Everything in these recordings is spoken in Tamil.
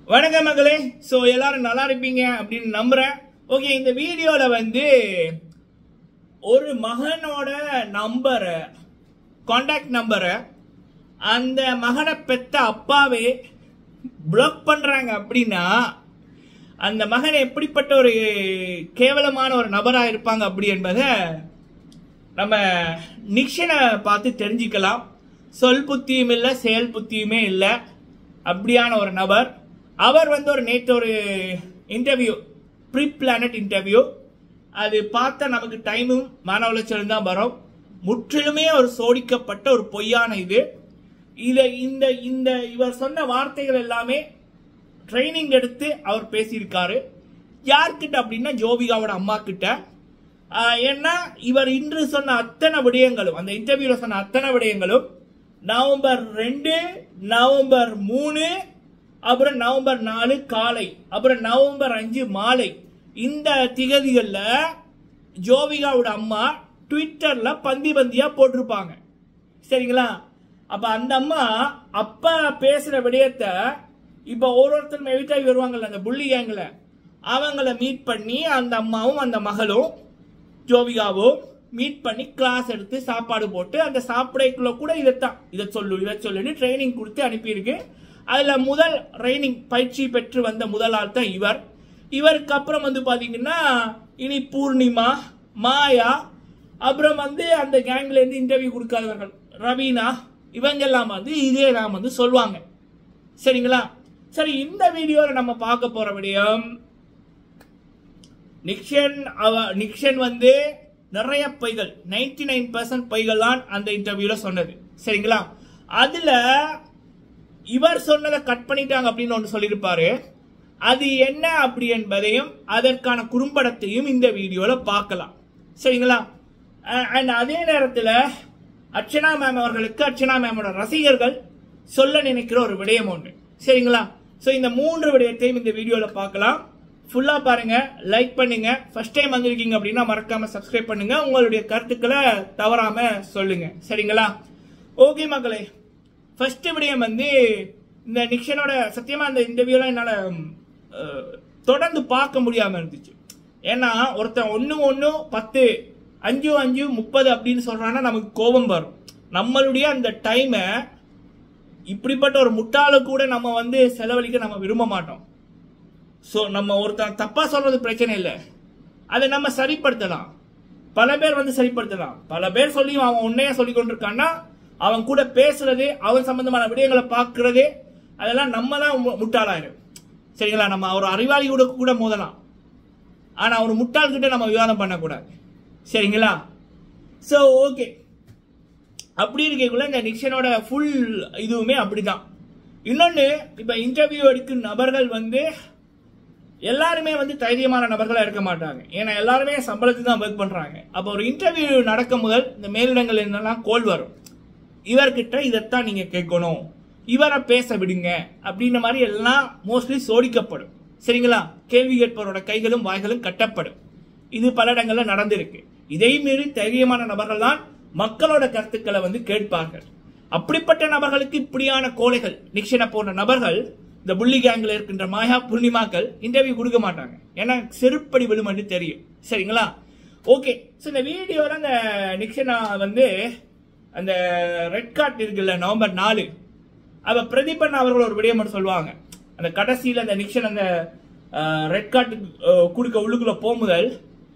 வணக்கம் மகளே ஸோ எல்லாரும் நல்லா இருப்பீங்க அப்படின்னு நம்புறேன் ஓகே இந்த வீடியோல வந்து ஒரு மகனோட நம்பரை காண்டாக்ட் நம்பரை அந்த மகனை பெத்த அப்பாவே பிளாக் பண்றாங்க அப்படின்னா அந்த மகன் எப்படிப்பட்ட ஒரு கேவலமான ஒரு நபரா இருப்பாங்க அப்படி என்பதை நம்ம நிக்ஷனை பார்த்து தெரிஞ்சுக்கலாம் சொல் புத்தியும் இல்லை செயல் புத்தியுமே இல்லை அப்படியான ஒரு நபர் அவர் வந்து ஒரு நேற்று ஒரு இன்டர்வியூ ப்ரீ பிளானட் இன்டர்வியூ அது பார்த்தா நமக்கு டைமும் மன உளைச்சலும் தான் வரும் முற்றிலுமே ஒரு சோடிக்கப்பட்ட ஒரு பொய்யான இது இதை இந்த இந்த இவர் சொன்ன வார்த்தைகள் எல்லாமே ட்ரைனிங் எடுத்து அவர் பேசியிருக்காரு யார்கிட்ட அப்படின்னா ஜோபிகாவோட அம்மா கிட்ட ஆஹ் ஏன்னா இவர் இன்று சொன்ன அத்தனை விடயங்களும் அந்த இன்டர்வியூல சொன்ன அத்தனை விடயங்களும் நவம்பர் ரெண்டு நவம்பர் மூணு அப்புறம் நவம்பர் நாலு காலை அப்புறம் நவம்பர் அஞ்சு மாலை இந்த திகதிகளில் ஜோவிகாவோட அம்மா ட்விட்டர்ல பந்தி பந்தியா போட்டிருப்பாங்க சரிங்களா அப்ப அந்த அம்மா அப்பா பேசுற விடயத்த இப்ப ஒரு ஒருத்தர் எவிட்டாகி வருவாங்கல்ல அந்த புள்ளி கேங்கில் அவங்கள மீட் பண்ணி அந்த அம்மாவும் அந்த மகளும் ஜோவிகாவும் மீட் பண்ணி கிளாஸ் எடுத்து சாப்பாடு போட்டு அந்த சாப்பிடைக்குள்ள கூட இதைத்தான் இதை சொல்லு இதை சொல்லுன்னு ட்ரைனிங் கொடுத்து அனுப்பியிருக்கு அதுல முதல் ட்ரைனிங் பயிற்சி பெற்று வந்த முதல் ஆள் தான் இவர் இவருக்கு அப்புறம் வந்து பாத்தீங்கன்னா இனி பூர்ணிமா மாயா அப்புறம் வந்து அந்த கேங்ல இருந்து இன்டர்வியூ கொடுக்காதவர்கள் ரவீனா இவங்கெல்லாம் வந்து இதே நாம் வந்து சொல்லுவாங்க சரிங்களா சரி இந்த வீடியோல நம்ம பார்க்க போற விடயம் நிக்ஷன் அவ நிக்ஷன் வந்து நிறைய பொய்கள் நைன்டி நைன் பர்சன்ட் பொய்கள் தான் அந்த இன்டர்வியூல சொன்னது சரிங்களா அதுல இவர் சொன்னதை கட் பண்ணிட்டாங்க அப்படின்னு ஒன்று சொல்லியிருப்பாரு அது என்ன அப்படி என்பதையும் அதற்கான குறும்படத்தையும் இந்த வீடியோல பார்க்கலாம் சரிங்களா அண்ட் அதே நேரத்தில் அர்ச்சனா மேம் அவர்களுக்கு அர்ச்சனா மேமோட ரசிகர்கள் சொல்ல நினைக்கிற ஒரு விடயம் ஒன்று சரிங்களா ஸோ இந்த மூன்று விடயத்தையும் இந்த வீடியோல பார்க்கலாம் ஃபுல்லா பாருங்க லைக் பண்ணுங்க ஃபர்ஸ்ட் டைம் வந்திருக்கீங்க அப்படின்னா மறக்காம சப்ஸ்கிரைப் பண்ணுங்க உங்களுடைய கருத்துக்களை தவறாம சொல்லுங்க சரிங்களா ஓகே மக்களே ஃபர்ஸ்ட் விடயம் வந்து இந்த நிக்ஷனோட சத்தியமா இந்த இன்டர்வியூலாம் என்னால அஹ், தொடர்ந்து பார்க்க முடியாம இருந்துச்சு ஏன்னா ஒருத்தன் ஒன்று ஒன்று பத்து அஞ்சு அஞ்சு முப்பது அப்படின்னு சொல்றான்னா நமக்கு கோபம் வரும் நம்மளுடைய அந்த டைமை இப்படிப்பட்ட ஒரு முட்டாளு கூட நம்ம வந்து செலவழிக்க நம்ம விரும்ப மாட்டோம் ஸோ நம்ம ஒருத்தன் தப்பா சொல்றது பிரச்சனை இல்லை அதை நம்ம சரிப்படுத்தலாம் பல பேர் வந்து சரிப்படுத்தலாம் பல பேர் சொல்லி அவன் உன்னைய சொல்லி கொண்டிருக்கான்னா அவன் கூட பேசுறது அவன் சம்பந்தமான விடயங்களை பார்க்கறது அதெல்லாம் நம்ம தான் மு- முட்டாளாயிரும் சரிங்களா நம்ம ஒரு அறிவாளி கூட கூட மோதலாம் ஆனா ஒரு முட்டாள் கிட்ட நம்ம விவாதம் பண்ணக்கூடாது சரிங்களா ஸோ ஓகே அப்படி இருக்கக்குள்ள இந்த நிக்ஷனோட ஃபுல் இதுவுமே அப்படிதான் இன்னொன்று இப்போ இன்டர்வியூ எடுக்கும் நபர்கள் வந்து எல்லாருமே வந்து தைரியமான நபர்களா இருக்க மாட்டாங்க ஏன்னா எல்லாருமே சம்பளத்துக்கு தான் ஒர்க் பண்றாங்க அப்போ ஒரு இன்டர்வியூ நடக்கும் முதல் இந்த மேலிடங்கள் என்னெல்லாம் கோல் வரும் இவர்கிட்ட இதைத்தான் நீங்க கேட்கணும் இவரை பேச விடுங்க அப்படின்ற மாதிரி எல்லாம் மோஸ்ட்லி சோடிக்கப்படும் சரிங்களா கேள்வி கேட்பவரோட கைகளும் வாய்களும் கட்டப்படும் இது பல இடங்கள்ல நடந்திருக்கு இதை மீறி தைரியமான நபர்கள் தான் மக்களோட கருத்துக்களை வந்து கேட்பார்கள் அப்படிப்பட்ட நபர்களுக்கு இப்படியான கோழைகள் நிக்ஷனை போன்ற நபர்கள் இந்த புள்ளி கேங்கில் இருக்கின்ற மாயா பூர்ணிமாக்கள் இன்டர்வியூ கொடுக்க மாட்டாங்க ஏன்னா செருப்படி விழுமன்னு தெரியும் சரிங்களா ஓகே ஸோ இந்த வீடியோவில் அந்த நிக்ஷனா வந்து அந்த ரெட் கார்ட் இருக்குல்ல நவம்பர் நாலு அவ பிரதீபன் அவர்கள் ஒரு விடயம் மட்டும் சொல்லுவாங்க அந்த கடைசியில் அந்த நிக்ஷன் அந்த ரெட் கார்டு கொடுக்க உள்ளுக்குள்ள போகுமுதல்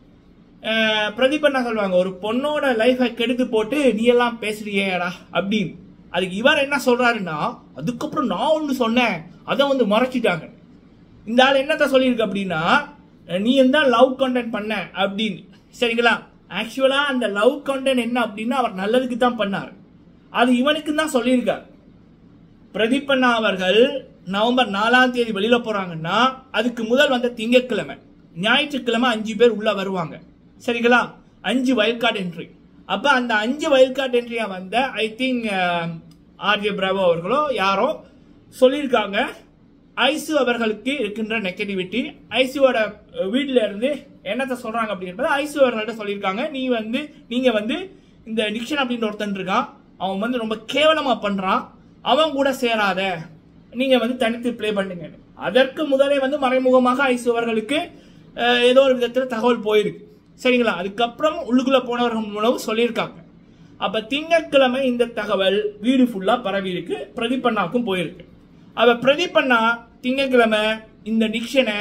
அஹ், பிரதீபன் என்ன சொல்லுவாங்க ஒரு பொண்ணோட லைஃபை கெடுத்து போட்டு நீ எல்லாம் பேசுறியேடா அப்படின்னு அதுக்கு இவர் என்ன சொல்றாருன்னா அதுக்கப்புறம் நான் ஒன்று சொன்னேன் அதை வந்து மறைச்சிட்டாங்க இந்த ஆள் என்னத்த சொல்லியிருக்கு அப்படின்னா நீ தான் லவ் கண்டென்ட் பண்ண அப்படின்னு சரிங்களா ஆக்சுவலா அந்த லவ் கண்டென்ட் என்ன அப்படின்னா அவர் நல்லதுக்கு தான் பண்ணார் அது இவனுக்கு தான் சொல்லியிருக்கார் பிரதீபண்ணா அவர்கள் நவம்பர் நாலாம் தேதி வெளியில போறாங்கன்னா அதுக்கு முதல் வந்த திங்கட்கிழமை ஞாயிற்றுக்கிழமை அஞ்சு பேர் உள்ள வருவாங்க சரிங்களா அஞ்சு வயல் கார்டு என்ட்ரி அப்ப அந்த அஞ்சு வயல் கார்டு என்ட்ரியா வந்த ஐ திங்க் ஆர்ஜே பிரபு அவர்களோ யாரோ சொல்லியிருக்காங்க ஐசு அவர்களுக்கு இருக்கின்ற நெகட்டிவிட்டி ஐசுவோட வீட்ல இருந்து என்னத்த சொல்றாங்க அப்படின்றது ஐசு அவர்கள்ட்ட சொல்லியிருக்காங்க நீ வந்து நீங்க வந்து இந்த நிக்ஷன் அப்படின்ற ஒருத்தன் இருக்கான் அவன் வந்து ரொம்ப கேவலமா பண்றான் அவன் கூட சேராத நீங்க வந்து தனித்து ப்ளே பண்ணுங்க அதற்கு முதலே வந்து மறைமுகமாக ஐசு அவர்களுக்கு அஹ், ஏதோ ஒரு விதத்துல தகவல் போயிருக்கு சரிங்களா அதுக்கப்புறம் உள்ளுக்குள்ள போனவர்கள் மூலம் சொல்லியிருக்காங்க அப்ப திங்கட்கிழமை இந்த தகவல் வீடு ஃபுல்லா பரவி இருக்கு பிரதீபண்ணாவுக்கும் போயிருக்கு அப்ப பிரதீபண்ணா திங்கட்கிழமை இந்த நிக்ஷனை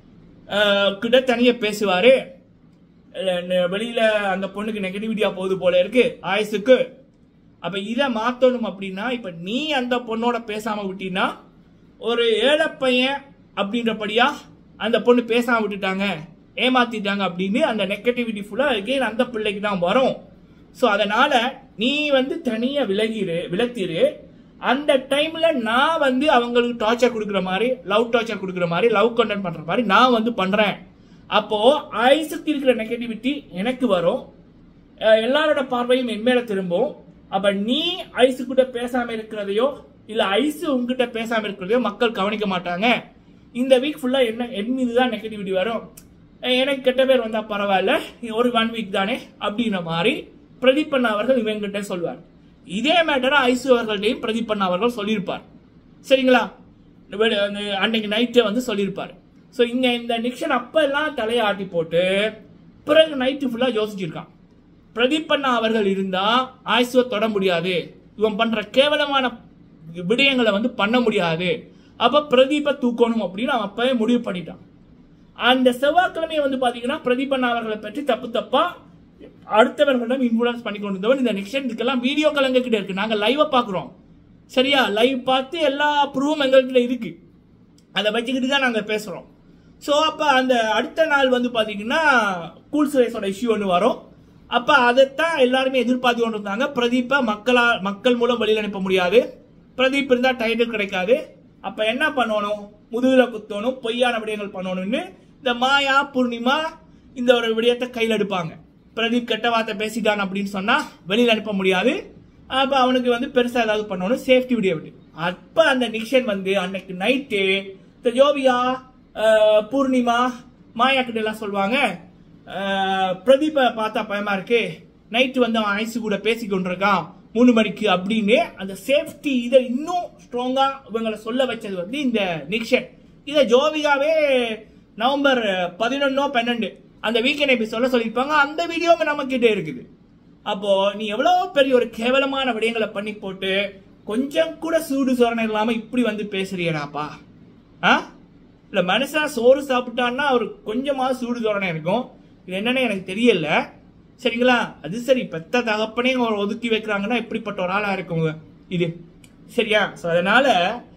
அஹ், கிட்ட தனியா பேசுவாரு அஹ், ந- வெளியில அந்த பொண்ணுக்கு நெகட்டிவிட்டியா போகுது போல இருக்கு ஆயுசுக்கு அப்ப இதை மாத்தணும் அப்படின்னா இப்ப நீ அந்த பொண்ணோட பேசாம விட்டீன்னா ஒரு ஏழை பையன் அப்படின்றபடியா அந்த பொண்ணு பேசாம விட்டுட்டாங்க ஏமாத்திட்டாங்க அப்படின்னு அந்த நெகட்டிவிட்டி ஃபுல்லா அகைன் அந்த பிள்ளைக்கு தான் வரும் ஸோ அதனால நீ வந்து தனியா விலகிரு விலத்திரு அந்த டைம்ல நான் வந்து அவங்களுக்கு டார்ச்சர் கொடுக்குற மாதிரி லவ் டார்ச்சர் கொடுக்குற மாதிரி லவ் கண்டென்ட் பண்ற மாதிரி நான் வந்து பண்றேன் அப்போ ஐஸுக்கு இருக்கிற நெகட்டிவிட்டி எனக்கு வரும் அஹ் எல்லாரோட பார்வையும் என் மேல திரும்பும் அப்ப நீ ஐசு கூட பேசாம இருக்கிறதையோ இல்ல ஐசு உங்ககிட்ட பேசாம இருக்கிறதையோ மக்கள் கவனிக்க மாட்டாங்க இந்த வீக் ஃபுல்லா என்ன என் மீது தான் நெகட்டிவிட்டி வரும் அஹ் எனக்கு கெட்ட பேர் வந்தா பரவாயில்ல ஒரு ஒன் வீக் தானே அப்படின்ற மாதிரி பிரதீபன் அவர்கள் இவங்கிட்ட சொல்வார் இதே மேட்டரை ஐசு அவர்கள்ட்டையும் பிரதீபன் அவர்கள் சொல்லியிருப்பார் சரிங்களா வெளி- அந்த அன்னைக்கு நைட்டே வந்து சொல்லியிருப்பாரு ஸோ இங்க இந்த நிக்ஷன் அப்ப எல்லாம் தலையை ஆட்டி போட்டு பிறகு நைட்டு ஃபுல்லா யோசிச்சிருக்கான் பிரதீபண்ணா அவர்கள் இருந்தா ஆயுசுவை தொட முடியாது இவன் பண்ற கேவலமான விடயங்களை வந்து பண்ண முடியாது அப்ப பிரதீப தூக்கணும் அப்படின்னு அவன் அப்பவே முடிவு பண்ணிட்டான் அந்த செவ்வாய்க்கிழமை வந்து பாத்தீங்கன்னா பிரதீபண்ணா அவர்களை பற்றி தப்பு தப்பா அடுத்தவர்களிடம் இன்ஃபுளுன்ஸ் பண்ணி கொண்டு வந்தவன் இந்த நெக்ஸ்ட் இதுக்கெல்லாம் வீடியோ கலங்க கிட்ட இருக்கு நாங்க லைவா பாக்குறோம் சரியா லைவ் பார்த்து எல்லா ப்ரூவும் எங்கள்கிட்ட இருக்கு அதை வச்சுக்கிட்டு தான் நாங்கள் பேசுகிறோம் ஸோ அப்போ அந்த அடுத்த நாள் வந்து பார்த்தீங்கன்னா கூல் சுரேஷோட இஷ்யூ ஒன்று வரும் அப்போ அதைத்தான் எல்லாருமே எதிர்பார்த்து கொண்டு இருந்தாங்க பிரதீப்பை மக்களா மக்கள் மூலம் வெளியில் அனுப்ப முடியாது பிரதீப் இருந்தால் டைட்டில் கிடைக்காது அப்போ என்ன பண்ணணும் முதுகில் குத்தணும் பொய்யான விடயங்கள் பண்ணணும்னு இந்த மாயா பூர்ணிமா இந்த ஒரு விடயத்தை கையில் எடுப்பாங்க பிரதீப் கெட்ட வார்த்தை பேசிட்டான் அப்படின்னு சொன்னா வெளியில் அனுப்ப முடியாது அப்ப அவனுக்கு வந்து பெருசா ஏதாவது பண்ணணும் சேஃப்டி விடிய விட்டு அப்ப அந்த நிக்ஷன் வந்து அன்னைக்கு நைட்டு இந்த ஜோபியா அஹ், பூர்ணிமா மாயா கிட்ட எல்லாம் சொல்லுவாங்க அஹ், பிரதீப்பை பார்த்தா பயமா இருக்கு நைட்டு வந்து அவன் ஐசு கூட பேசி கொண்டிருக்கான் மூணு மணிக்கு அப்படின்னு அந்த சேஃப்டி இதை இன்னும் ஸ்ட்ராங்கா இவங்களை சொல்ல வச்சது வந்து இந்த நிக்ஷன் இதை ஜோவிகாவே நவம்பர் பதினொன்னோ பன்னெண்டு அந்த வீக்கெண்ட் இப்படி சொல்ல சொல்லியிருப்பாங்க அந்த வீடியோவும் நம்ம கிட்டே இருக்குது அப்போ நீ எவ்வளவு பெரிய ஒரு கேவலமான விடயங்களை பண்ணி போட்டு கொஞ்சம் கூட சூடு சோரணை இல்லாம இப்படி வந்து பேசுறியடாப்பா ஆ இல்ல மனுஷன் சோறு சாப்பிட்டான்னா அவர் கொஞ்சமாவது சூடு சோரணை இருக்கும் இது என்னன்னு எனக்கு தெரியல சரிங்களா அது சரி பெத்த தகப்பனே ஒரு ஒதுக்கி வைக்கிறாங்கன்னா இப்படிப்பட்ட ஒரு ஆளா இருக்குங்க இது சரியா சோ அதனால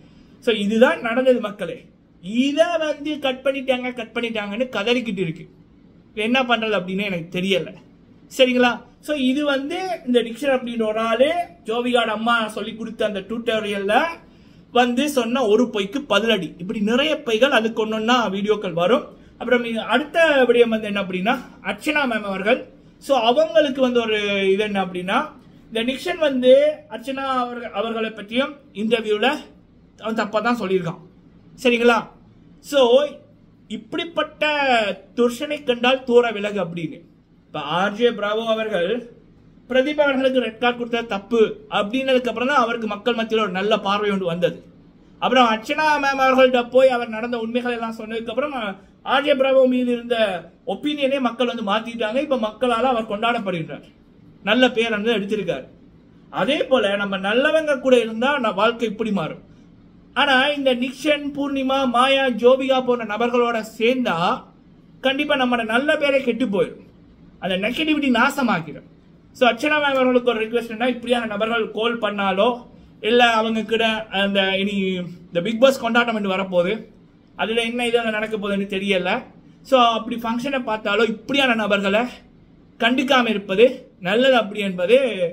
சோ இதுதான் நடந்தது மக்களே இத வந்து கட் பண்ணிட்டாங்க கட் பண்ணிட்டாங்கன்னு கதறிக்கிட்டு இருக்கு இது என்ன பண்றது அப்படின்னு எனக்கு தெரியல சரிங்களா சோ இது வந்து இந்த டிக்ஷன் அப்படின்ற ஒரு ஆளு ஜோவிகாட அம்மா சொல்லி கொடுத்த அந்த டியூட்டோரியல்ல வந்து சொன்ன ஒரு பொய்க்கு பதிலடி இப்படி நிறைய பொய்கள் அதுக்கு ஒன்னொன்னா வீடியோக்கள் வரும் அப்புறம் இங்க அடுத்த விடயம் வந்து என்ன அப்படின்னா அர்ச்சனா மேம் அவர்கள் சோ அவங்களுக்கு வந்து ஒரு இது என்ன அப்படின்னா இந்த நிக்ஷன் வந்து அர்ச்சனா அவர்கள் அவர்களை பற்றியும் இன்டர்வியூல அவன் தப்பா தான் சொல்லியிருக்கான் சரிங்களா சோ இப்படிப்பட்ட துர்ஷனை கண்டால் தூர விலகு அப்படின்னு இப்ப ஆர்ஜே பிராவோ அவர்கள் பிரதீப் அவர்களுக்கு ரெட் கார்டு கொடுத்த தப்பு அப்படின்னதுக்கு அப்புறம் தான் அவருக்கு மக்கள் மத்தியில் ஒரு நல்ல பார்வை ஒன்று வந்தது அப்புறம் அர்ச்சனா மேம் அவர்கள்ட்ட போய் அவர் நடந்த உண்மைகள் எல்லாம் சொன்னதுக்கு அப்புறம் ஆர்ஜே பிராவோ மீது இருந்த ஒப்பீனியனே மக்கள் வந்து மாத்திட்டாங்க இப்ப மக்களால அவர் கொண்டாடப்படுகின்றார் நல்ல பேர் வந்து எடுத்திருக்காரு அதே போல நம்ம நல்லவங்க கூட இருந்தா நம்ம வாழ்க்கை இப்படி மாறும் ஆனா இந்த நிக்ஷன் பூர்ணிமா மாயா ஜோபிகா போன்ற நபர்களோட சேர்ந்தா கண்டிப்பா நம்ம நல்ல பேரே கெட்டு போயிடும் அந்த நெகட்டிவிட்டி நாசமாக்கிடும் ஸோ அர்ச்சனா மேம் அவர்களுக்கு ஒரு ரிக்வெஸ்ட்னா இப்படியான நபர்கள் கால் பண்ணாலோ இல்ல அவங்க கிட்ட அந்த இனி இந்த பிக் பாஸ் கொண்டாட்டம் என்று வரப்போகுது அதுல என்ன இது நடக்க போகுதுன்னு தெரியல ஸோ அப்படி ஃபங்க்ஷனை பார்த்தாலோ இப்படியான நபர்களை கண்டுக்காம இருப்பது நல்லது அப்படி என்பது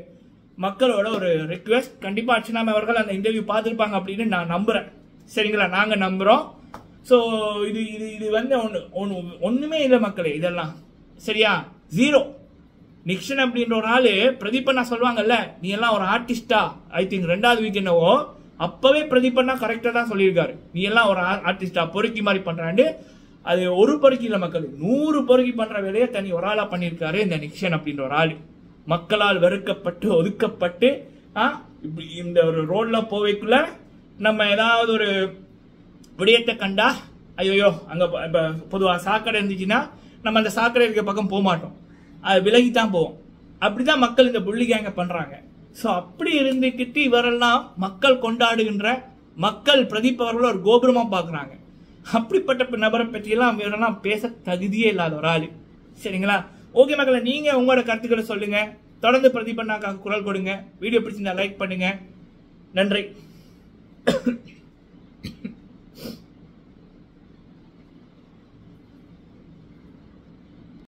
மக்களோட ஒரு ரிக்வெஸ்ட் கண்டிப்பா அர்ச்சனா மேம் அவர்கள் அந்த இன்டர்வியூ பார்த்துருப்பாங்க அப்படின்னு நான் நம்புறேன் சரிங்களா நாங்க நம்புறோம் ஸோ இது இது இது வந்து ஒன்று ஒன்று ஒன்றுமே இல்லை மக்களே இதெல்லாம் சரியா ஜீரோ நிக்ஷன் அப்படின்ற ஒரு ஆளு பிரதீபண்ணா சொல்லுவாங்கல்ல நீ எல்லாம் ஒரு ஆர்டிஸ்டா ஐ திங்க் ரெண்டாவது வீக் என்னவோ அப்பவே பிரதீபண்ணா கரெக்டா தான் சொல்லியிருக்காரு நீ எல்லாம் ஒரு ஆர்டிஸ்டா பொறுக்கி மாதிரி பண்றாண்டு அது ஒரு பொறுக்கி இல்ல மக்கள் நூறு பொறுக்கி பண்ற வேலையை தனி ஒரு ஆளா பண்ணியிருக்காரு இந்த நிக்ஷன் அப்படின்ற ஒரு ஆளு மக்களால் வெறுக்கப்பட்டு ஒதுக்கப்பட்டு ஆ, இப்படி இந்த ஒரு ரோட்ல போவைக்குள்ள நம்ம ஏதாவது ஒரு விடயத்தை கண்டா ஐயோ அங்க ப- இப்ப பொதுவா சாக்கடை இருந்துச்சுன்னா நம்ம அந்த சாக்கடை இருக்க பக்கம் போக மாட்டோம் அது விலகி தான் போவோம் அப்படிதான் மக்கள் இந்த புள்ளி கேங்க பண்றாங்க ஸோ அப்படி இருந்துக்கிட்டு இவரெல்லாம் மக்கள் கொண்டாடுகின்ற மக்கள் பிரதீப் அவர்கள் ஒரு கோபுரமா பார்க்கறாங்க அப்படிப்பட்ட நபரை பற்றியெல்லாம் இவரெல்லாம் பேச தகுதியே இல்லாத ஒரு ஆளு சரிங்களா ஓகே மக்களை நீங்க உங்களோட கருத்துக்களை சொல்லுங்க தொடர்ந்து பிரதீப் அண்ணாக்காக குரல் கொடுங்க வீடியோ பிடிச்சிருந்தா லைக் பண்ணுங்க நன்றி